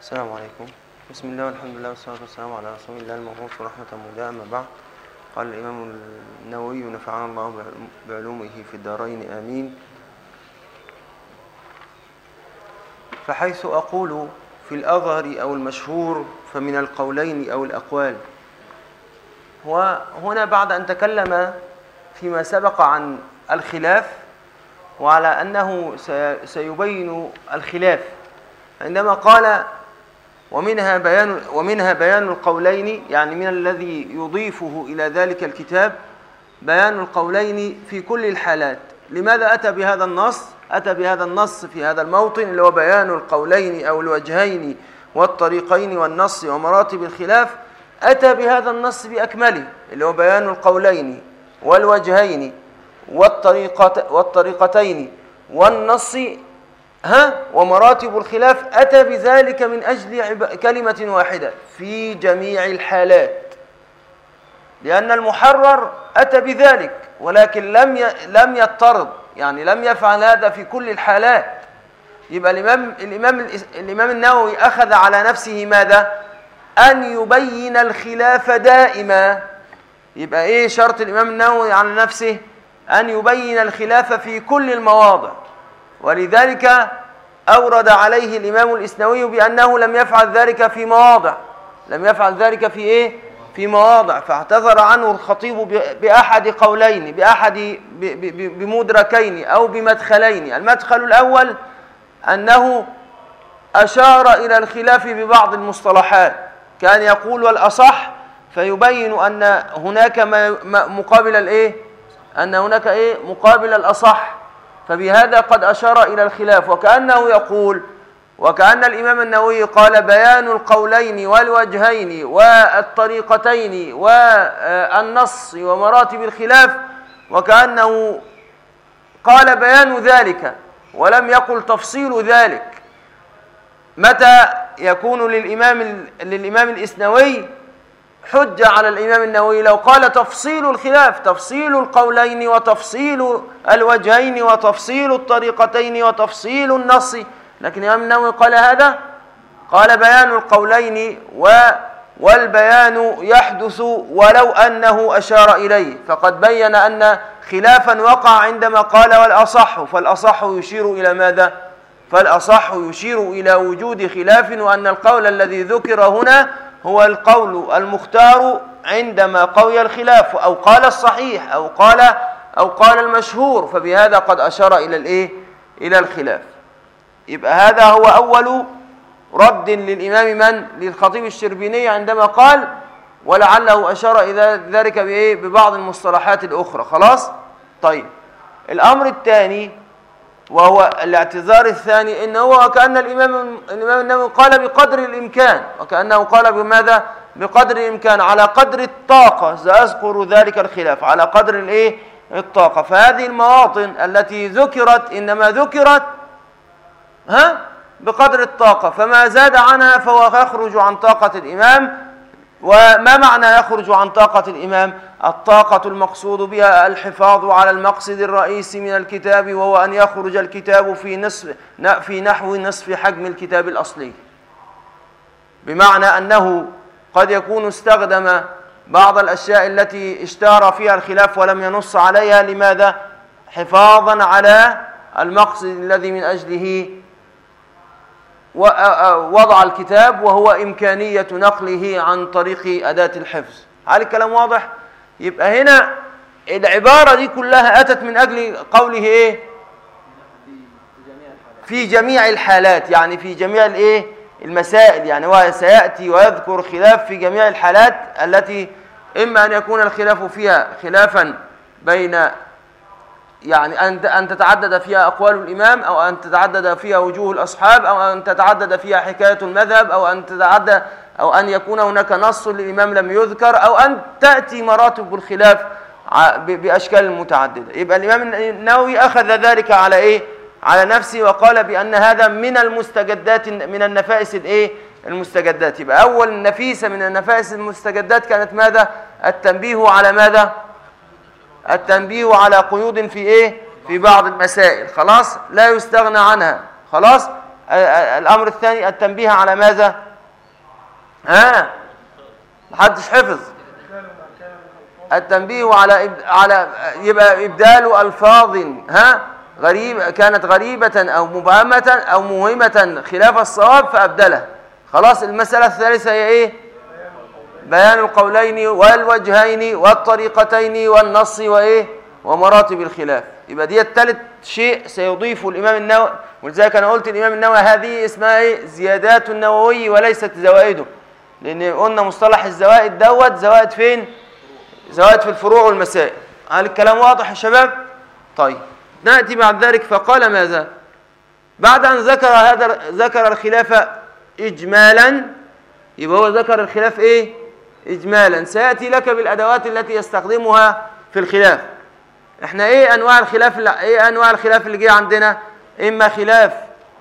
السلام عليكم بسم الله والحمد لله والصلاة والسلام على رسول الله المبعوث رحمة مهداة أما بعد قال الإمام النووي نفعنا الله بعلومه في الدارين آمين فحيث أقول في الأظهر أو المشهور فمن القولين أو الأقوال وهنا بعد أن تكلم فيما سبق عن الخلاف وعلى أنه سيبين الخلاف عندما قال ومنها بيان ومنها بيان القولين يعني من الذي يضيفه إلى ذلك الكتاب بيان القولين في كل الحالات لماذا أتى بهذا النص أتى بهذا النص في هذا الموطن اللي هو بيان القولين أو الوجهين والطريقين والنص ومراتب الخلاف أتى بهذا النص بأكمله اللي هو بيان القولين والوجهين والطريقة والطريقتين والنص ها ومراتب الخلاف أتى بذلك من أجل كلمة واحدة في جميع الحالات لأن المحرر أتى بذلك ولكن لم لم يضطرد يعني لم يفعل هذا في كل الحالات يبقى الإمام الإمام الإمام النووي أخذ على نفسه ماذا؟ أن يبين الخلاف دائما يبقى إيه شرط الإمام النووي على نفسه؟ أن يبين الخلاف في كل المواضع ولذلك أورد عليه الإمام الإسنوي بأنه لم يفعل ذلك في مواضع لم يفعل ذلك في إيه؟ في مواضع فاعتذر عنه الخطيب بأحد قولين بأحد بمدركين أو بمدخلين المدخل الأول أنه أشار إلى الخلاف ببعض المصطلحات كان يقول والأصح فيبين أن هناك مقابل الإيه؟ أن هناك إيه؟ مقابل الأصح فبهذا قد أشار إلى الخلاف وكأنه يقول وكأن الإمام النووي قال بيان القولين والوجهين والطريقتين والنص ومراتب الخلاف وكأنه قال بيان ذلك ولم يقل تفصيل ذلك متى يكون للإمام, للإمام الإسنوي حجة على الإمام النووي لو قال تفصيل الخلاف تفصيل القولين وتفصيل الوجهين وتفصيل الطريقتين وتفصيل النص لكن الإمام النووي قال هذا قال بيان القولين و والبيان يحدث ولو أنه أشار إليه فقد بين أن خلافا وقع عندما قال والأصح فالأصح يشير إلى ماذا؟ فالأصح يشير إلى وجود خلاف وأن القول الذي ذكر هنا هو القول المختار عندما قوي الخلاف أو قال الصحيح أو قال أو قال المشهور فبهذا قد أشار إلى الإيه؟ إلى الخلاف يبقى هذا هو أول رد للإمام من؟ للخطيب الشربيني عندما قال ولعله أشار إلى ذلك بإيه؟ ببعض المصطلحات الأخرى خلاص؟ طيب الأمر الثاني وهو الاعتذار الثاني إن هو كأن الإمام الإمام النووي قال بقدر الإمكان وكأنه قال بماذا بقدر الإمكان على قدر الطاقة سأذكر ذلك الخلاف على قدر الإيه الطاقة فهذه المواطن التي ذكرت إنما ذكرت ها بقدر الطاقة فما زاد عنها فهو يخرج عن طاقة الإمام وما معنى يخرج عن طاقة الإمام الطاقة المقصود بها الحفاظ على المقصد الرئيسي من الكتاب وهو أن يخرج الكتاب في نصف في نحو نصف حجم الكتاب الأصلي بمعنى أنه قد يكون استخدم بعض الأشياء التي اشتهر فيها الخلاف ولم ينص عليها لماذا حفاظا على المقصد الذي من أجله وضع الكتاب وهو إمكانية نقله عن طريق أداة الحفظ هل الكلام واضح؟ يبقى هنا العبارة دي كلها أتت من أجل قوله إيه؟ في جميع الحالات يعني في جميع الإيه؟ المسائل يعني هو سيأتي ويذكر خلاف في جميع الحالات التي إما أن يكون الخلاف فيها خلافا بين يعني أن أن تتعدد فيها أقوال الإمام أو أن تتعدد فيها وجوه الأصحاب أو أن تتعدد فيها حكاية المذهب أو أن تتعدد أو أن يكون هناك نص للإمام لم يذكر أو أن تأتي مراتب الخلاف بأشكال متعددة يبقى الإمام النووي أخذ ذلك على إيه؟ على نفسه وقال بأن هذا من المستجدات من النفائس الإيه؟ المستجدات يبقى أول نفيسة من النفائس المستجدات كانت ماذا؟ التنبيه على ماذا؟ التنبيه على قيود في ايه في بعض المسائل خلاص لا يستغنى عنها خلاص الأمر الثاني التنبيه على ماذا ها محدش حفظ التنبيه على على يبقى ابدال الفاظ ها غريبة كانت غريبة أو مبهمة أو موهمة خلاف الصواب فأبدلها خلاص المسألة الثالثة هي إيه بيان القولين والوجهين والطريقتين والنص وإيه ومراتب الخلاف يبقى دي الثالث شيء سيضيفه الإمام النووي ولذلك أنا قلت الإمام النووي هذه اسمها إيه زيادات النووي وليست زوائده لأن قلنا مصطلح الزوائد دوت زوائد فين زوائد في الفروع والمسائل هل الكلام واضح يا شباب طيب نأتي بعد ذلك فقال ماذا بعد أن ذكر هذا ذكر الخلاف إجمالا يبقى هو ذكر الخلاف إيه إجمالا سيأتي لك بالأدوات التي يستخدمها في الخلاف احنا ايه انواع الخلاف اللي ايه انواع الخلاف اللي جه عندنا اما خلاف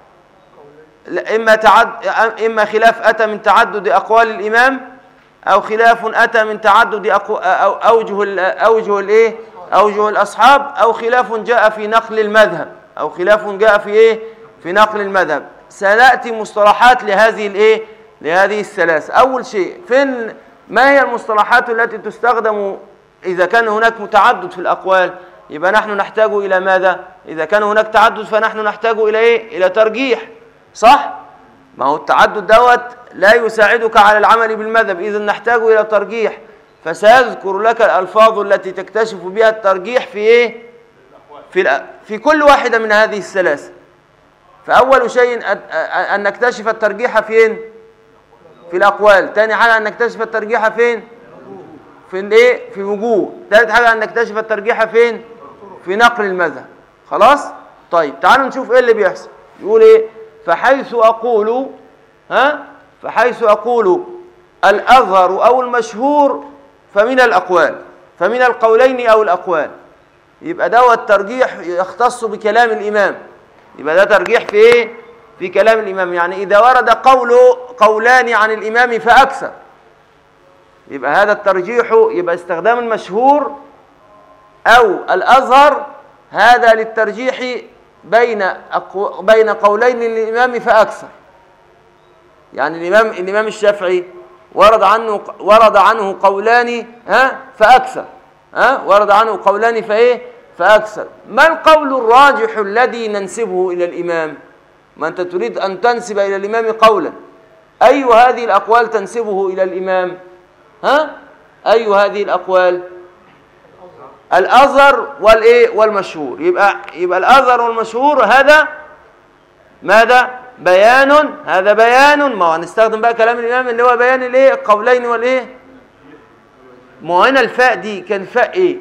اما تعد اما خلاف اتى من تعدد اقوال الامام او خلاف اتى من تعدد أقو... أو اوجه ال... اوجه الايه اوجه الاصحاب او خلاف جاء في نقل المذهب او خلاف جاء في ايه في نقل المذهب سناتي مصطلحات لهذه الايه لهذه الثلاث اول شيء فين ما هي المصطلحات التي تستخدم اذا كان هناك متعدد في الاقوال يبقى نحن نحتاج إلى ماذا إذا كان هناك تعدد فنحن نحتاج إلى إيه إلى ترجيح صح ما هو التعدد دوت لا يساعدك على العمل بالمذهب إذا نحتاج إلى ترجيح فسيذكر لك الألفاظ التي تكتشف بها الترجيح في إيه في, في كل واحدة من هذه الثلاث فأول شيء أن نكتشف الترجيح فين في الأقوال ثاني حاجة أن نكتشف الترجيح فين في الايه في وجوه ثالث حاجة أن نكتشف الترجيح فين في نقل المذهب خلاص طيب تعالوا نشوف ايه اللي بيحصل يقول ايه فحيث اقول ها فحيث اقول الاظهر او المشهور فمن الاقوال فمن القولين او الاقوال يبقى دوت ترجيح يختص بكلام الامام يبقى ده ترجيح في ايه في كلام الامام يعني اذا ورد قول قولان عن الامام فاكثر يبقى هذا الترجيح يبقى استخدام المشهور أو الأظهر هذا للترجيح بين أقو... بين قولين للإمام فأكثر يعني الإمام الإمام الشافعي ورد عنه ورد عنه قولان ها فأكثر ها ورد عنه قولان فإيه فأكثر ما القول الراجح الذي ننسبه إلى الإمام ما أنت تريد أن تنسب إلى الإمام قولا أي هذه الأقوال تنسبه إلى الإمام ها أي هذه الأقوال الأظهر والإيه والمشهور يبقى يبقى الأظهر والمشهور هذا ماذا بيان هذا بيان ما هنستخدم بقى كلام الإمام اللي هو بيان الإيه القولين والإيه ما هنا الفاء دي كان فاء إيه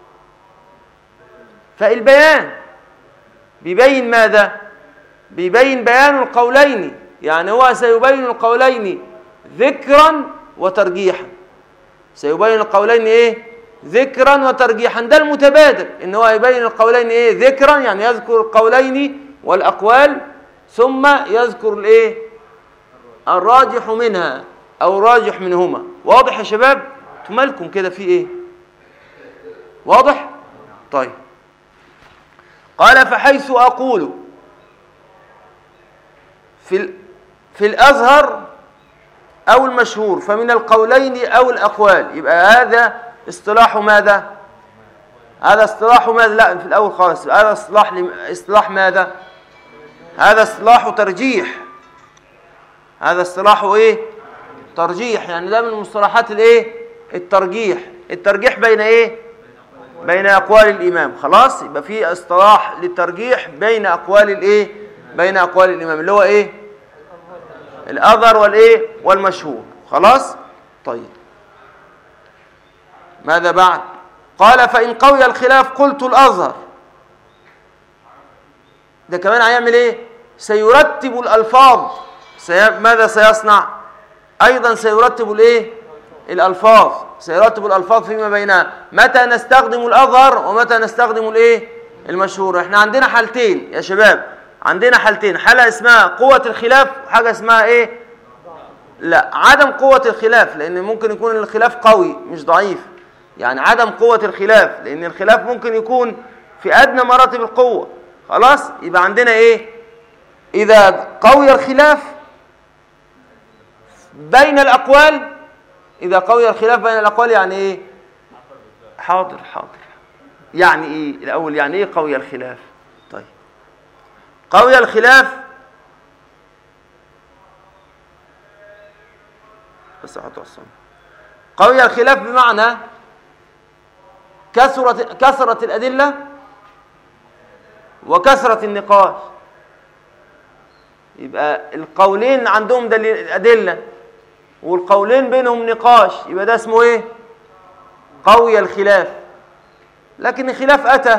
فاء البيان بيبين ماذا بيبين بيان القولين يعني هو سيبين القولين ذكرا وترجيحا سيبين القولين ايه ذكرا وترجيحا ده المتبادر ان هو يبين القولين ايه ذكرا يعني يذكر القولين والاقوال ثم يذكر الايه الراجح منها او الراجح منهما واضح يا شباب تمالكم كده في ايه واضح طيب قال فحيث اقول في في الازهر او المشهور فمن القولين او الاقوال يبقى هذا اصطلاح ماذا هذا اصطلاح ماذا لا في الأول خالص هذا اصطلاح لم... اصطلاح ماذا هذا اصطلاح ترجيح هذا اصطلاح ايه ترجيح يعني ده من مصطلحات الايه الترجيح الترجيح بين ايه بين اقوال الامام خلاص يبقى في اصطلاح للترجيح بين اقوال الايه بين اقوال الامام اللي هو ايه الاظهر والايه والمشهور خلاص طيب ماذا بعد قال فإن قوي الخلاف قلت الأظهر ده كمان هيعمل ايه سيرتب الألفاظ سي... ماذا سيصنع أيضا سيرتب الايه الألفاظ سيرتب الألفاظ فيما بينها متى نستخدم الأظهر ومتى نستخدم الايه المشهور احنا عندنا حالتين يا شباب عندنا حالتين حالة اسمها قوة الخلاف وحاجة اسمها ايه لا عدم قوة الخلاف لأن ممكن يكون الخلاف قوي مش ضعيف يعني عدم قوة الخلاف لأن الخلاف ممكن يكون في أدنى مراتب القوة خلاص يبقى عندنا إيه إذا قوي الخلاف بين الأقوال إذا قوي الخلاف بين الأقوال يعني إيه حاضر حاضر يعني إيه الأول يعني إيه قوي الخلاف طيب قوي الخلاف بس أحط الصم قوي الخلاف بمعنى كثرة كثرة الأدلة وكثرة النقاش يبقى القولين عندهم دليل أدلة والقولين بينهم نقاش يبقى ده اسمه ايه قوي الخلاف لكن الخلاف أتى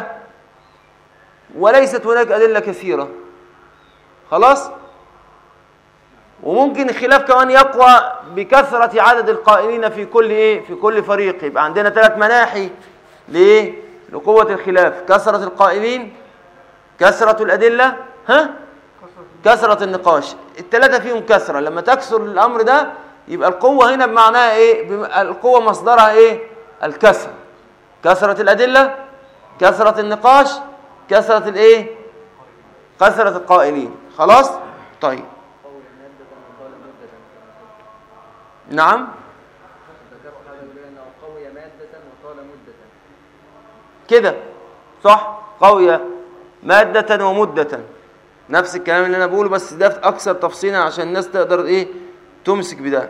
وليست هناك أدلة كثيرة خلاص وممكن الخلاف كمان يقوى بكثرة عدد القائلين في كل ايه في كل فريق يبقى عندنا ثلاث مناحي ليه لقوة الخلاف كثرة القائلين كثرة الأدلة ها كثرة النقاش الثلاثة فيهم كثرة لما تكثر الأمر ده يبقى القوة هنا بمعناها ايه بم- القوة مصدرها ايه الكثرة كثرة الأدلة كثرة النقاش كثرة الايه كثرة القائلين خلاص طيب قول مادة وطال مدة نعم ذكرت هذا يقول أنه قوي مادة وطال مدة كده صح قوية مادة ومدة نفس الكلام اللي انا بقوله بس ده في اكثر تفصيلا عشان الناس تقدر ايه تمسك بده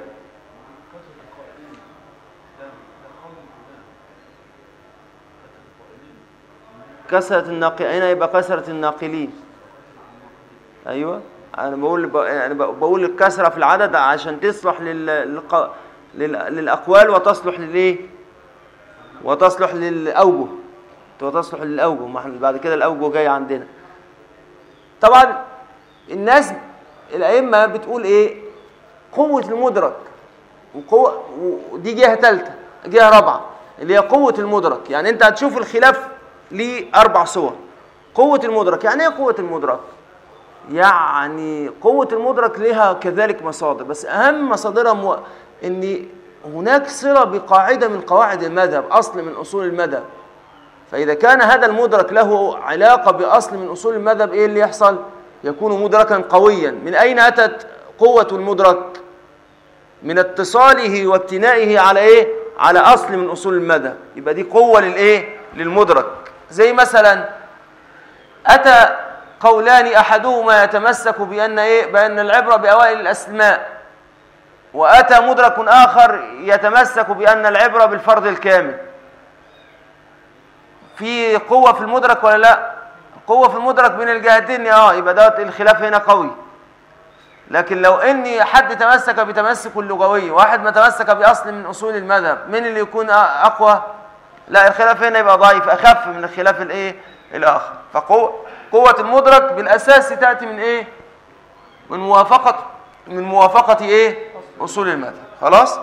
كثرة الناقلين هنا يبقى كثرة الناقلين ايوه انا بقول ب- انا ب- بقول الكثرة في العدد عشان تصلح لل... للق... لل... للاقوال وتصلح للايه وتصلح للاوجه وتصلح للاوجه ما احنا بعد كده الاوجه جاي عندنا طبعا الناس الائمه بتقول ايه قوه المدرك وقوه ودي جهه ثالثه جهه رابعه اللي هي قوه المدرك يعني انت هتشوف الخلاف ليه اربع صور قوه المدرك يعني ايه قوه المدرك يعني قوة المدرك لها كذلك مصادر بس أهم مصادرها مو... أن هناك صلة بقاعدة من قواعد المذهب أصل من أصول المذهب فإذا كان هذا المدرك له علاقة بأصل من أصول المذهب إيه اللي يحصل؟ يكون مدركا قويا من أين أتت قوة المدرك؟ من اتصاله وابتنائه على إيه؟ على أصل من أصول المذهب يبقى دي قوة للإيه؟ للمدرك زي مثلا أتى قولان أحدهما يتمسك بأن إيه؟ بأن العبرة بأوائل الأسماء وأتى مدرك آخر يتمسك بأن العبرة بالفرض الكامل في قوة في المدرك ولا لا قوة في المدرك من الجهتين اه يبقى ده الخلاف هنا قوي لكن لو ان حد تمسك بتمسك اللغوي واحد ما تمسك باصل من اصول المذهب مين اللي يكون أ- اقوى لا الخلاف هنا يبقى ضعيف اخف من الخلاف الايه الاخر فقوة قوة المدرك بالاساس تاتي من ايه من موافقة من موافقة ايه اصول المذهب خلاص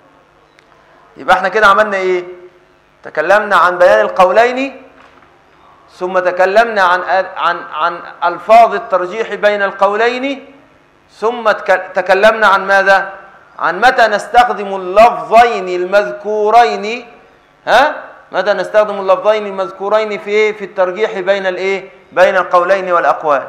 يبقى احنا كده عملنا ايه تكلمنا عن بيان القولين ثم تكلمنا عن عن عن الفاظ الترجيح بين القولين ثم تك- تكلمنا عن ماذا عن متى نستخدم اللفظين المذكورين ها متى نستخدم اللفظين المذكورين في ايه في الترجيح بين الايه بين القولين والاقوال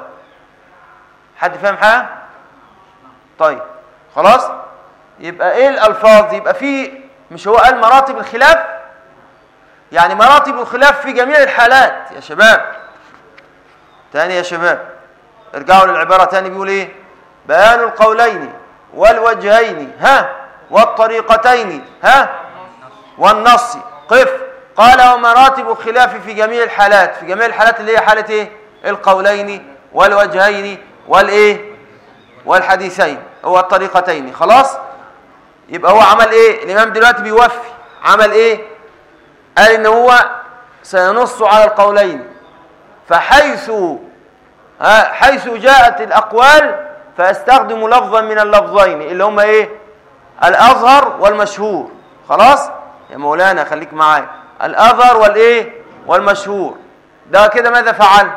حد فاهم حاجه طيب خلاص يبقى ايه الالفاظ يبقى في مش هو قال مراتب الخلاف يعني مراتب الخلاف في جميع الحالات يا شباب تاني يا شباب ارجعوا للعبارة تاني بيقول ايه بيان القولين والوجهين ها والطريقتين ها والنص قف قال ومراتب الخلاف في جميع الحالات في جميع الحالات اللي هي حالة ايه القولين والوجهين والايه والحديثين هو الطريقتين خلاص يبقى هو عمل ايه الامام دلوقتي بيوفي عمل ايه قال ان هو سينص على القولين فحيث ها حيث جاءت الاقوال فاستخدم لفظا من اللفظين اللي هما ايه الاظهر والمشهور خلاص يا مولانا خليك معايا الاظهر والايه والمشهور ده كده ماذا فعل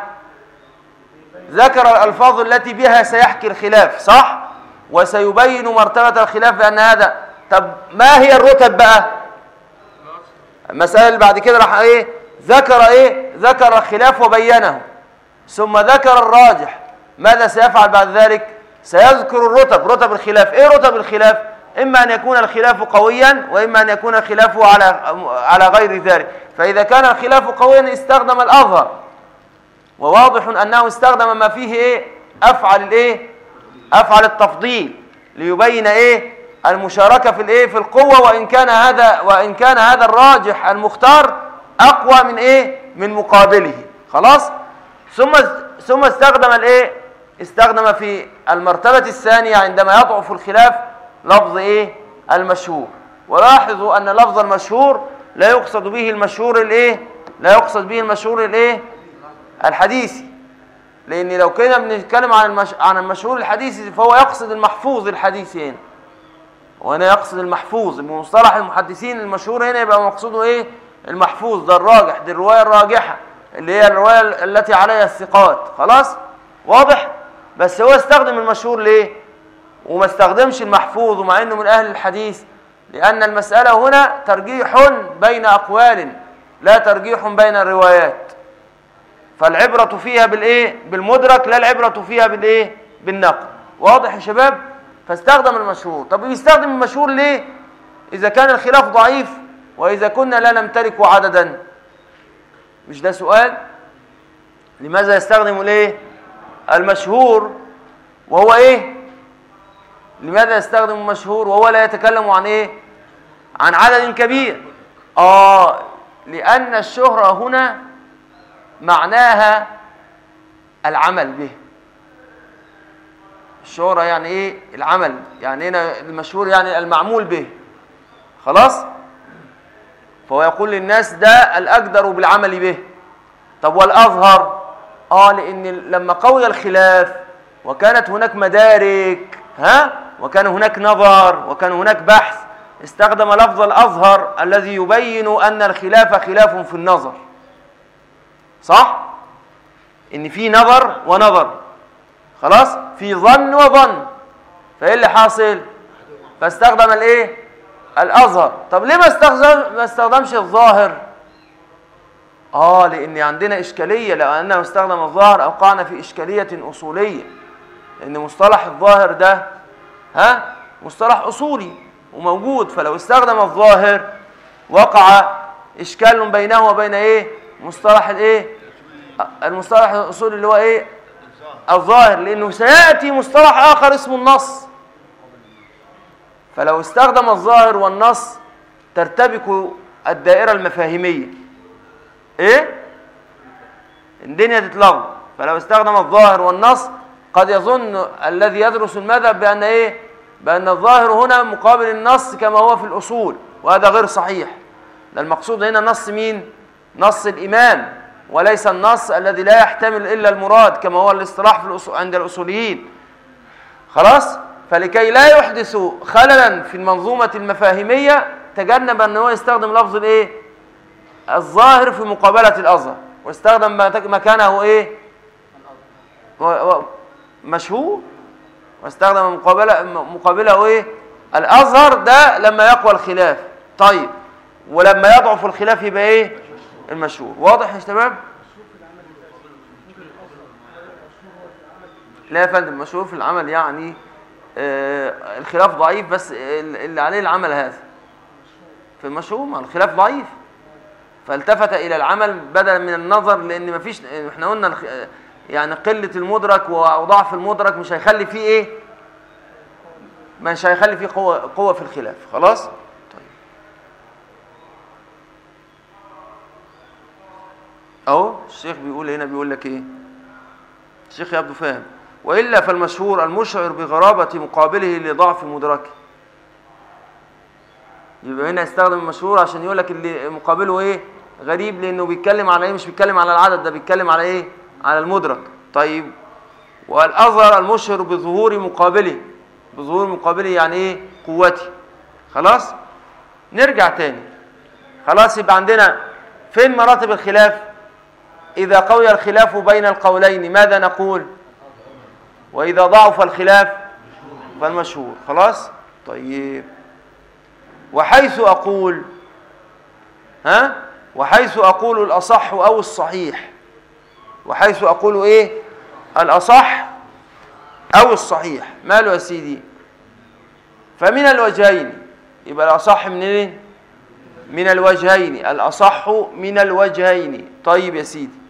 ذكر الالفاظ التي بها سيحكي الخلاف صح وسيبين مرتبه الخلاف بان هذا طب ما هي الرتب بقى المسألة اللي بعد كده راح ايه ذكر ايه ذكر الخلاف وبينه ثم ذكر الراجح ماذا سيفعل بعد ذلك سيذكر الرتب رتب الخلاف ايه رتب الخلاف اما ان يكون الخلاف قويا واما ان يكون الخلاف على على غير ذلك فاذا كان الخلاف قويا استخدم الاظهر وواضح انه استخدم ما فيه ايه افعل الايه افعل التفضيل ليبين ايه المشاركه في الايه في القوه وان كان هذا وان كان هذا الراجح المختار اقوى من ايه من مقابله خلاص ثم ثم استخدم الايه استخدم في المرتبه الثانيه عندما يضعف الخلاف لفظ ايه المشهور ولاحظوا ان لفظ المشهور لا يقصد به المشهور الايه لا يقصد به المشهور الايه الحديثي لان لو كنا بنتكلم عن المش... عن المشهور الحديثي فهو يقصد المحفوظ الحديثي هنا وهنا يقصد المحفوظ بمصطلح المحدثين المشهور هنا يبقى مقصوده ايه المحفوظ ده الراجح دي الروايه الراجحه اللي هي الروايه التي عليها الثقات خلاص واضح بس هو استخدم المشهور ليه وما استخدمش المحفوظ ومع انه من اهل الحديث لان المساله هنا ترجيح بين اقوال لا ترجيح بين الروايات فالعبرة فيها بالايه بالمدرك لا العبرة فيها بالايه بالنقل واضح يا شباب فاستخدم المشهور طب بيستخدم المشهور ليه اذا كان الخلاف ضعيف واذا كنا لا نمتلك عددا مش ده سؤال لماذا يستخدم الايه المشهور وهو ايه لماذا يستخدم المشهور وهو لا يتكلم عن ايه عن عدد كبير اه لان الشهرة هنا معناها العمل به الشهرة يعني ايه العمل يعني هنا المشهور يعني المعمول به خلاص فهو يقول للناس ده الأقدر بالعمل به طب والأظهر اه لأن لما قوي الخلاف وكانت هناك مدارك ها وكان هناك نظر وكان هناك بحث استخدم لفظ الأظهر الذي يبين أن الخلاف خلاف في النظر صح ان في نظر ونظر خلاص في ظن وظن فايه اللي حاصل فاستخدم الايه الازهر طب ليه ما استخدم ما استخدمش الظاهر اه لان عندنا اشكاليه لو انه استخدم الظاهر اوقعنا في اشكاليه اصوليه لان مصطلح الظاهر ده ها مصطلح اصولي وموجود فلو استخدم الظاهر وقع اشكال بينه وبين ايه مصطلح الايه المصطلح الاصولي اللي هو ايه الظاهر لانه سياتي مصطلح اخر اسمه النص فلو استخدم الظاهر والنص ترتبك الدائره المفاهيميه ايه الدنيا تتلخبط فلو استخدم الظاهر والنص قد يظن الذي يدرس المذهب بان ايه بان الظاهر هنا مقابل النص كما هو في الاصول وهذا غير صحيح ده المقصود هنا نص مين نص الامام وليس النص الذي لا يحتمل الا المراد كما هو الاصطلاح في الأصول عند الاصوليين خلاص فلكي لا يحدث خللا في المنظومه المفاهيميه تجنب ان هو يستخدم لفظ الايه الظاهر في مقابله الازهر واستخدم مكانه ايه مشهور واستخدم مقابله مقابله ايه الازهر ده لما يقوى الخلاف طيب ولما يضعف الخلاف يبقى ايه المشهور واضح يا شباب لا يا فندم المشهور في العمل يعني آه الخلاف ضعيف بس اللي عليه العمل هذا في المشهور ما الخلاف ضعيف فالتفت الى العمل بدلا من النظر لان ما فيش احنا قلنا يعني قله المدرك وضعف المدرك مش هيخلي فيه ايه مش هيخلي فيه قوه قوه في الخلاف خلاص طيب اهو الشيخ بيقول هنا بيقول لك ايه الشيخ يبدو فاهم والا فالمشهور المشعر بغرابه مقابله لضعف مدركه يبقى هنا يستخدم المشهور عشان يقول لك اللي مقابله ايه غريب لانه بيتكلم على ايه مش بيتكلم على العدد ده بيتكلم على ايه على المدرك طيب والاظهر المشهر بظهور مقابله بظهور مقابله يعني ايه قوتي خلاص نرجع تاني خلاص يبقى عندنا فين مراتب الخلاف اذا قوي الخلاف بين القولين ماذا نقول واذا ضعف الخلاف فالمشهور خلاص طيب وحيث اقول ها وحيث اقول الاصح او الصحيح وحيث اقول ايه الاصح أو الصحيح ماله يا سيدي فمن الوجهين يبقى الأصح منين من الوجهين الأصح من الوجهين طيب يا سيدي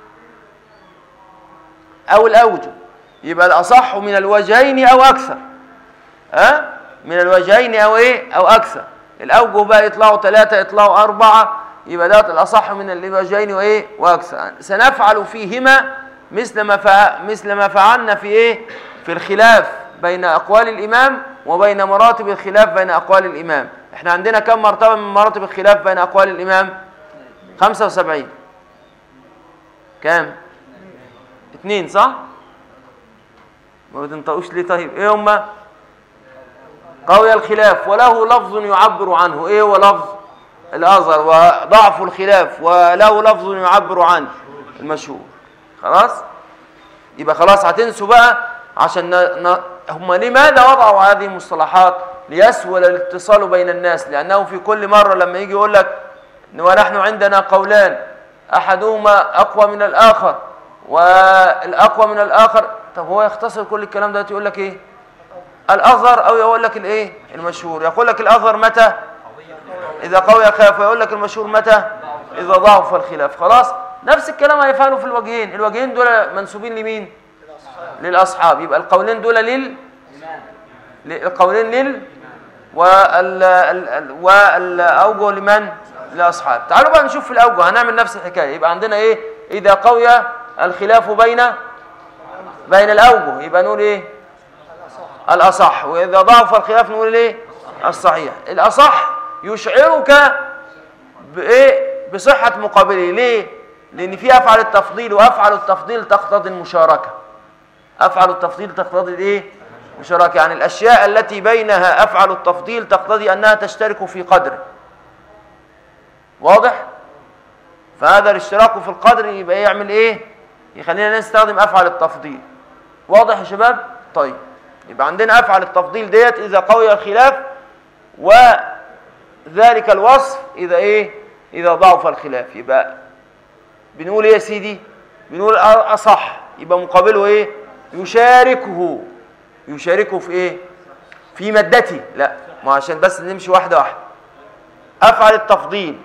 أو الأوجه يبقى الأصح من الوجهين أو أكثر ها من الوجهين أو إيه أو أكثر الأوجه بقى يطلعوا ثلاثة يطلعوا أربعة يبقى ده الأصح من الوجهين وإيه وأكثر سنفعل فيهما مثل ما فع... مثل ما فعلنا في إيه في الخلاف بين أقوال الإمام وبين مراتب الخلاف بين أقوال الإمام احنا عندنا كم مرتبة من مراتب الخلاف بين أقوال الإمام 75 كام اتنين صح ما بتنطقوش ليه طيب ايه هما قوي الخلاف وله لفظ يعبر عنه ايه هو لفظ الأظهر وضعف الخلاف وله لفظ يعبر عنه المشهور خلاص يبقى خلاص هتنسوا بقى عشان ن... ن... هم لماذا وضعوا هذه المصطلحات ليسهل الاتصال بين الناس لأنه في كل مرة لما يجي يقول لك ونحن عندنا قولان أحدهما أقوى من الآخر والأقوى من الآخر طب هو يختصر كل الكلام ده يقول لك إيه الأظهر أو يقول لك الإيه المشهور يقول لك الأظهر متى إذا قوي خلاف ويقول لك المشهور متى إذا ضعف الخلاف خلاص نفس الكلام هيفعله في الوجهين الوجهين دول منسوبين لمين للأصحاب يبقى القولين دول لل القولين لل وال ال... والأوجه لمن لأصحاب تعالوا بقى نشوف في الأوجه هنعمل نفس الحكاية يبقى عندنا إيه إذا قوي الخلاف بين بين الأوجه يبقى نقول إيه الأصح وإذا ضعف الخلاف نقول إيه الصحيح الأصح يشعرك بإيه بصحة مقابله ليه لأن في أفعل التفضيل وأفعل التفضيل تقتضي المشاركة أفعل التفضيل تقتضي الإيه مشاركة يعني الأشياء التي بينها أفعل التفضيل تقتضي أنها تشترك في قدر واضح فهذا الاشتراك في القدر يبقى يعمل إيه يخلينا نستخدم أفعل التفضيل واضح يا شباب طيب يبقى عندنا أفعل التفضيل ديت إذا قوي الخلاف وذلك الوصف إذا إيه إذا ضعف الخلاف يبقى بنقول إيه يا سيدي بنقول أصح يبقى مقابله إيه يشاركه يشاركه في إيه في مادته لا ما عشان بس نمشي واحدة واحدة أفعل التفضيل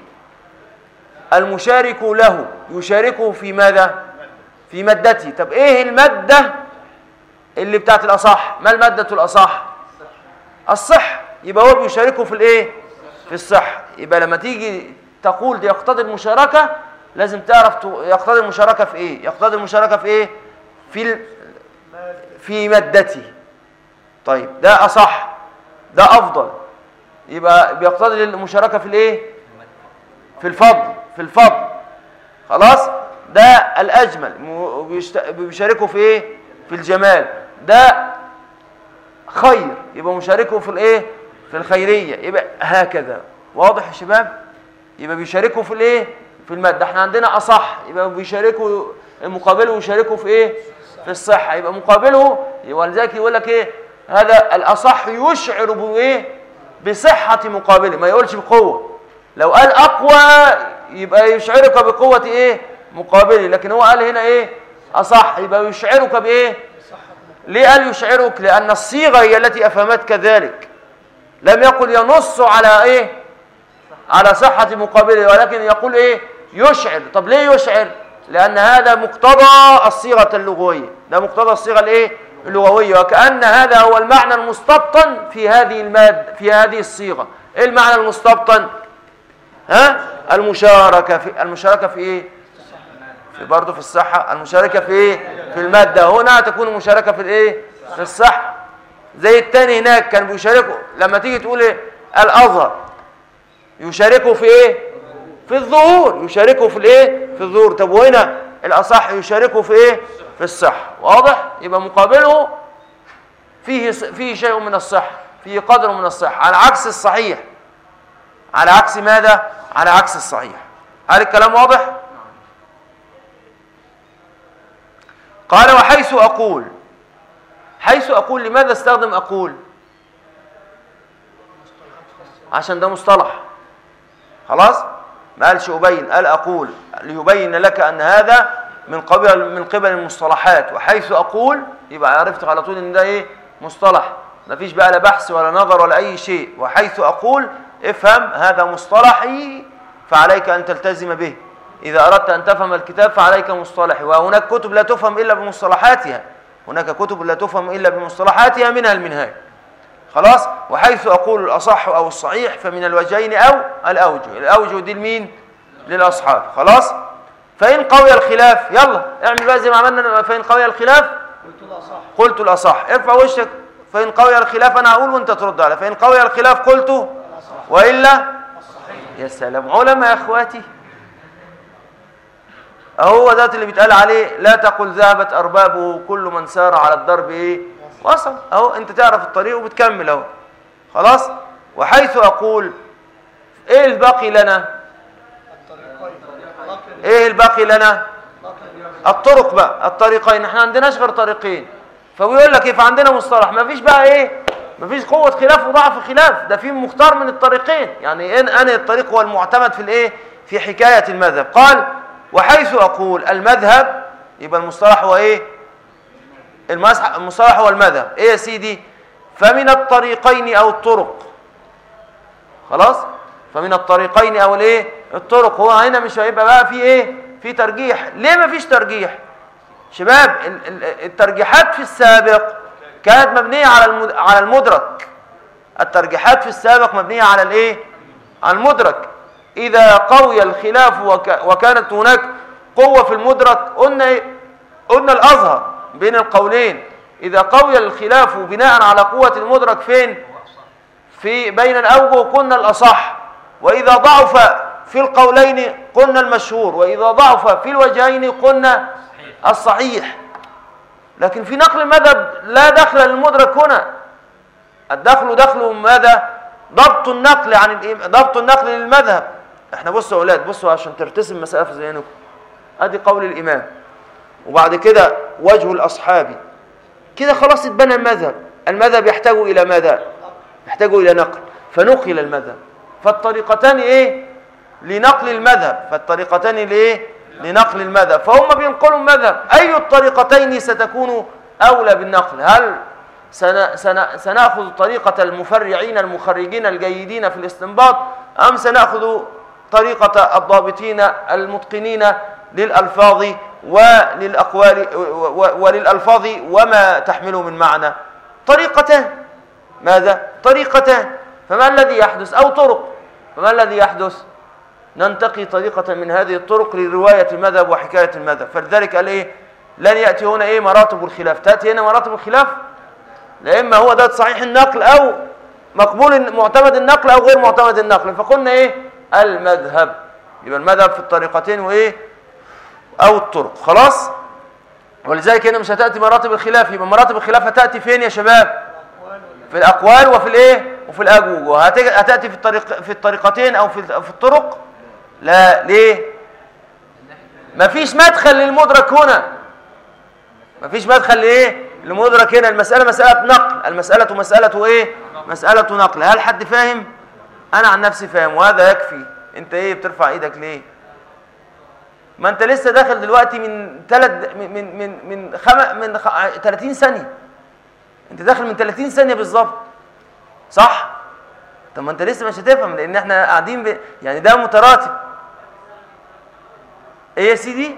المشارك له يشاركه في ماذا في مادته طب إيه المادة اللي بتاعت الأصح ما المادة الأصح الصح يبقى هو بيشاركه في الإيه في الصح يبقى لما تيجي تقول دي يقتضي المشاركة لازم تعرف يقتضي المشاركة في إيه يقتضي المشاركة في إيه في ال... في مادته طيب ده أصح ده أفضل يبقى بيقتضي المشاركة في الإيه في الفضل في الفضل خلاص ده الأجمل بيشاركه في إيه في الجمال ده خير يبقى مشاركه في الإيه في الخيرية يبقى هكذا واضح يا شباب يبقى بيشاركوا في الايه في المادة احنا عندنا أصح يبقى بيشاركوا مقابله يشاركوا في ايه في الصحة يبقى مقابله ولذلك يقول لك ايه هذا الأصح يشعر بايه بصحة مقابله ما يقولش بقوة لو قال أقوى يبقى يشعرك بقوة ايه مقابله لكن هو قال هنا ايه أصح يبقى يشعرك بايه ليه قال يشعرك لأن الصيغة هي التي أفهمتك ذلك لم يقل ينص على ايه على صحة مقابله ولكن يقول ايه يشعر طب ليه يشعر لأن هذا مقتضى الصيغة اللغوية ده مقتضى الصيغة الايه اللغوية وكأن هذا هو المعنى المستبطن في هذه المادة في هذه الصيغة ايه المعنى المستبطن ها المشاركة في المشاركة في ايه في برضه في الصحة المشاركة في ايه في المادة هنا تكون المشاركة في الايه في الصحة زي التاني هناك كان بيشاركوا لما تيجي تقول ايه الأظهر يشاركوا في ايه في الظهور يشاركوا في الايه في الظهور طب وهنا الاصح يشاركوا في ايه في الصحه واضح يبقى مقابله فيه فيه شيء من الصحه فيه قدر من الصحه على عكس الصحيح على عكس ماذا على عكس الصحيح هل الكلام واضح قال وحيث اقول حيث اقول لماذا استخدم اقول عشان ده مصطلح خلاص ما قالش أبين قال أقول ليبين لك أن هذا من قبل من قبل المصطلحات وحيث اقول يبقى عرفت على طول ان ده ايه مصطلح مفيش بقى لا بحث ولا نظر ولا اي شيء وحيث اقول افهم هذا مصطلحي فعليك ان تلتزم به اذا اردت ان تفهم الكتاب فعليك مصطلحي وهناك كتب لا تفهم الا بمصطلحاتها هناك كتب لا تفهم الا بمصطلحاتها منها المنهاج خلاص وحيث اقول الاصح او الصحيح فمن الوجهين او الاوجه الاوجه دي لمين للاصحاب خلاص فان قوي الخلاف يلا اعمل بقى زي ما عملنا فان قوي الخلاف قلت الاصح ارفع وشك فان قوي الخلاف انا هقول وانت ترد على فان قوي الخلاف قلت والا يا سلام علماء يا اخواتي اهو ده اللي بيتقال عليه لا تقل ذهبت اربابه كل من سار على الضرب ايه وصل اهو انت تعرف الطريق وبتكمل اهو خلاص وحيث اقول ايه الباقي لنا ايه الباقي لنا الطرق بقى الطريقين احنا عندناش غير طريقين فبيقول لك ايه فعندنا مصطلح ما فيش بقى ايه ما فيش قوة خلاف وضعف خلاف ده في مختار من الطريقين يعني ان انا الطريق هو المعتمد في الايه في حكاية المذهب قال وحيث اقول المذهب يبقى المصطلح هو ايه المسح- المصطلح هو المذهب ايه يا سيدي فمن الطريقين او الطرق خلاص فمن الطريقين او الايه الطرق هو هنا مش هيبقى بقى في ايه في ترجيح ليه ما فيش ترجيح شباب ال- ال- الترجيحات في السابق كانت مبنيه على المد- على المدرك الترجيحات في السابق مبنيه على الايه على المدرك اذا قوي الخلاف وك وكانت هناك قوه في المدرك قلنا ايه قلنا الازهر بين القولين اذا قوي الخلاف بناء على قوه المدرك فين في بين الأوجه قلنا الأصح وإذا ضعف في القولين قلنا المشهور وإذا ضعف في الوجهين قلنا الصحيح لكن في نقل المذهب لا دخل للمدرك هنا الدخل دخل ماذا ضبط النقل عن الإم- ضبط النقل للمذهب احنا بصوا يا اولاد بصوا عشان ترتسم مسألة في ذهنكم ادي قول الامام وبعد كده وجه الاصحابي كده خلاص اتبنى المذهب المذهب يحتاج الى ماذا يحتاج الى نقل فنقل المذهب فالطريقتان ايه لنقل المذهب فالطريقتان لايه لنقل المذهب فهم بينقلوا المذهب اي الطريقتين ستكون اولى بالنقل هل سن سن سناخذ طريقه المفرعين المخرجين الجيدين في الاستنباط ام سناخذ طريقه الضابطين المتقنين للالفاظ وللاقوال و- و- وللالفاظ وما تحمله من معنى طريقتان ماذا طريقتان فما الذي يحدث او طرق فما الذي يحدث ننتقي طريقة من هذه الطرق لرواية المذهب وحكاية المذهب فلذلك قال ايه لن يأتي هنا ايه مراتب الخلاف تأتي هنا مراتب الخلاف لا اما هو ده صحيح النقل او مقبول معتمد النقل او غير معتمد النقل فقلنا ايه المذهب يبقى المذهب في الطريقتين وايه او الطرق خلاص ولذلك هنا مش هتأتي مراتب الخلاف يبقى مراتب الخلاف هتأتي فين يا شباب في الأقوال وفي الإيه وفي الأجوج وهتج- هتأتي في الطريق في الطريقتين أو في في الطرق لا ليه مفيش مدخل للمدرك هنا مفيش مدخل لإيه للمدرك هنا المسألة مسألة نقل المسألة مسألة إيه مسألة نقل هل حد فاهم أنا عن نفسي فاهم وهذا يكفي أنت إيه بترفع إيدك ليه ما أنت لسه داخل دلوقتي من ثلاث من من من من, خم... من خ... 30 ثانية انت داخل من 30 ثانيه بالظبط صح طب ما انت لسه مش هتفهم لان احنا قاعدين ب... يعني ده متراتب ايه يا سيدي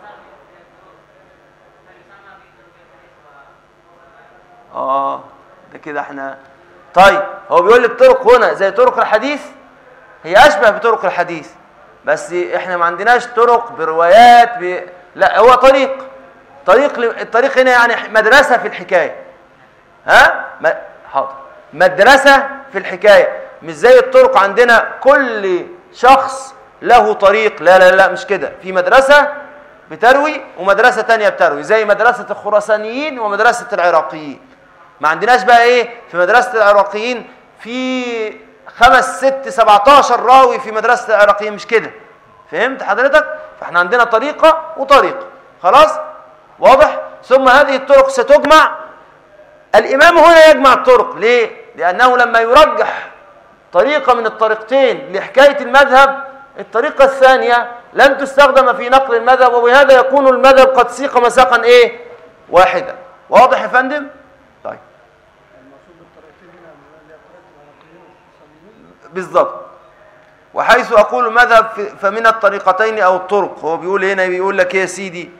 اه ده كده احنا طيب هو بيقول لي الطرق هنا زي طرق الحديث هي اشبه بطرق الحديث بس احنا ما عندناش طرق بروايات ب... لا هو طريق طريق ل- الطريق هنا يعني مدرسه في الحكايه ها ما حاضر مدرسة في الحكاية مش زي الطرق عندنا كل شخص له طريق لا لا لا مش كده في مدرسة بتروي ومدرسة تانية بتروي زي مدرسة الخراسانيين ومدرسة العراقيين ما عندناش بقى ايه في مدرسة العراقيين في خمس ست سبعتاشر راوي في مدرسة العراقيين مش كده فهمت حضرتك فاحنا عندنا طريقة وطريقة خلاص واضح ثم هذه الطرق ستجمع الإمام هنا يجمع الطرق ليه؟ لأنه لما يرجح طريقة من الطريقتين لحكاية المذهب الطريقة الثانية لن تستخدم في نقل المذهب وبهذا يكون المذهب قد سيق مساقا ايه واحدا واضح يا فندم طيب المقصود بالطريقتين هنا اللي هي طريقه العراقيين والحسنيين بالضبط وحيث اقول مذهب ف- فمن الطريقتين او الطرق هو بيقول هنا بيقول لك إيه يا سيدي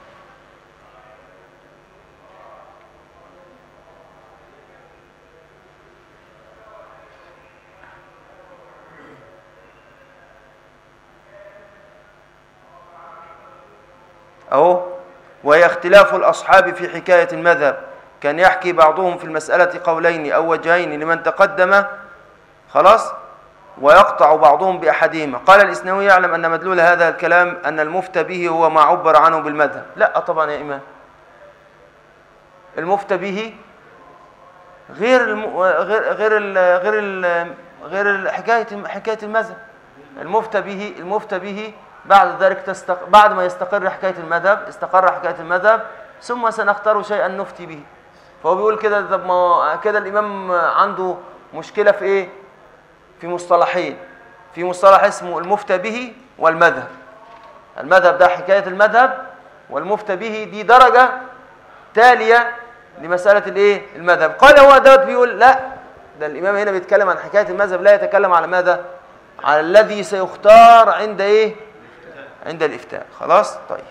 أهو وهي اختلاف الأصحاب في حكاية المذهب كان يحكي بعضهم في المسألة قولين أو وجهين لمن تقدم خلاص ويقطع بعضهم بأحدهما قال الإسنوي يعلم أن مدلول هذا الكلام أن المفتى به هو ما عبر عنه بالمذهب لا طبعا يا إمام المفتى به غير الم... غير غير ال... غير ال... غير ال- حكاية حكاية المذهب المفتى به المفتى به بعد ذلك تستق... بعد ما يستقر حكاية المذهب استقر حكاية المذهب ثم سنختار شيئا نفتي به فهو بيقول كده طب ما كده الإمام عنده مشكلة في إيه؟ في مصطلحين في مصطلح اسمه المفتى به والمذهب المذهب ده حكاية المذهب والمفتى به دي درجة تالية لمسألة الايه المذهب قال هو دوت بيقول لا ده الإمام هنا بيتكلم عن حكاية المذهب لا يتكلم على ماذا على الذي سيختار عند ايه عند الإفتاء خلاص طيب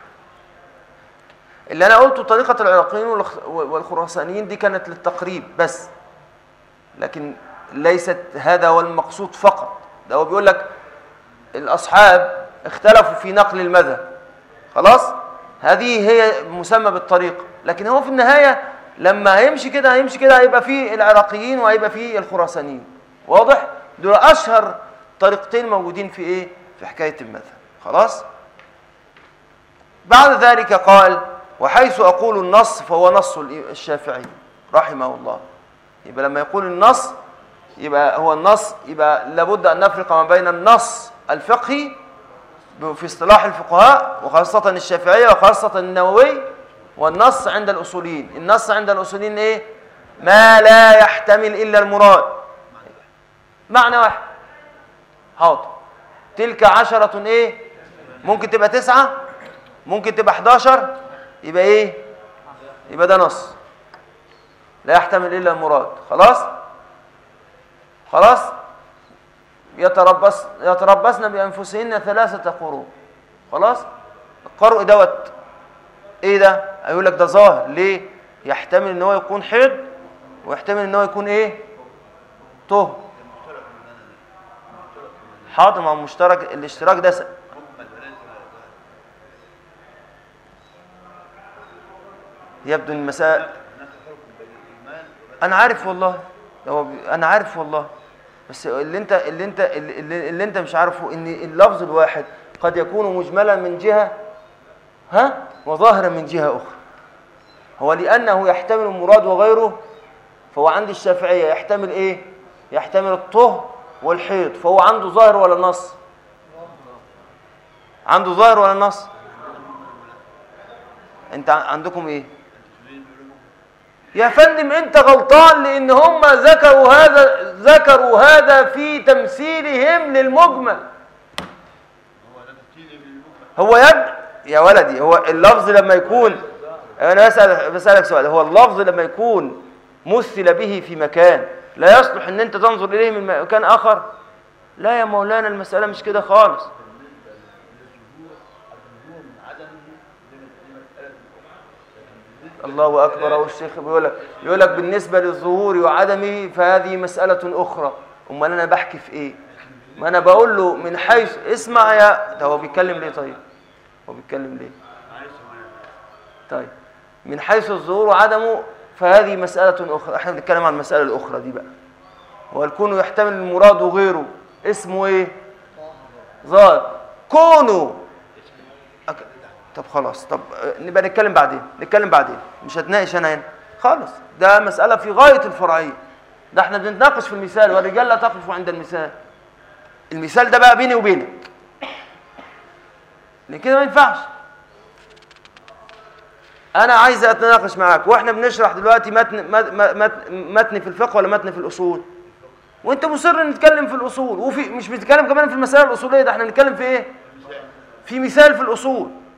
اللي أنا قلته طريقة العراقيين والخ- والخراسانيين دي كانت للتقريب بس لكن ليست هذا هو المقصود فقط ده هو بيقول لك الأصحاب اختلفوا في نقل المذهب خلاص هذه هي مسمى بالطريقة لكن هو في النهاية لما هيمشي كده هيمشي كده هيبقى فيه العراقيين وهيبقى فيه الخراسانيين واضح دول أشهر طريقتين موجودين في إيه في حكاية المذهب خلاص بعد ذلك قال وحيث أقول النص فهو نص الشافعي رحمه الله يبقى لما يقول النص يبقى هو النص يبقى لابد أن نفرق ما بين النص الفقهي في اصطلاح الفقهاء وخاصة الشافعية وخاصة النووي والنص عند الأصوليين النص عند الأصوليين إيه؟ ما لا يحتمل إلا المراد معنى واحد حاضر تلك عشرة إيه؟ ممكن تبقى تسعة ممكن تبقى 11 يبقى إيه؟ يبقى ده نص لا يحتمل إلا المراد خلاص؟ خلاص؟ يتربص يتربصن بانفسهن ثلاثه قروء خلاص القرء دوت ايه ده هيقول لك ده ظاهر ليه يحتمل ان هو يكون حيض ويحتمل ان هو يكون ايه طهر حاضر مع مشترك الاشتراك ده س... يبدو ان المسائل انا عارف والله هو بي- انا عارف والله بس اللي انت اللي انت اللي, اللي انت مش عارفه ان اللفظ الواحد قد يكون مجملا من جهه ها وظاهرا من جهه اخرى هو لانه يحتمل المراد وغيره فهو عند الشافعيه يحتمل ايه يحتمل الطهر والحيض فهو عنده ظاهر ولا نص عنده ظاهر ولا نص انت ع- عندكم ايه يا فندم انت غلطان لان هم ذكروا هذا ذكروا هذا في تمثيلهم للمجمل هو يب يا ولدي هو اللفظ لما يكون انا بسأل بسألك سؤال هو اللفظ لما يكون مثل به في مكان لا يصلح ان انت تنظر اليه من مكان اخر لا يا مولانا المسألة مش كده خالص الله اكبر اهو الشيخ بيقول لك يقول لك بالنسبه للظهور وعدمه فهذه مساله اخرى امال انا بحكي في ايه ما انا بقول له من حيث اسمع يا ده هو بيتكلم ليه طيب هو بيتكلم ليه طيب من حيث الظهور وعدمه فهذه مساله اخرى احنا بنتكلم عن المساله الاخرى دي بقى والكون يحتمل المراد وغيره اسمه ايه ظاهر كونه أك... طب خلاص طب آه، نبقى نتكلم بعدين نتكلم بعدين مش هتناقش انا هنا خالص ده مسألة في غاية الفرعية ده احنا بنتناقش في المثال والرجال لا تقف عند المثال المثال ده بقى بيني وبينك لان كده ما ينفعش انا عايز اتناقش معاك واحنا بنشرح دلوقتي متن مت- مت- متن في الفقه ولا متن في الاصول وانت مصر نتكلم في الاصول وفي مش بنتكلم كمان في المسائل الاصوليه ده احنا بنتكلم في ايه في مثال في الأصول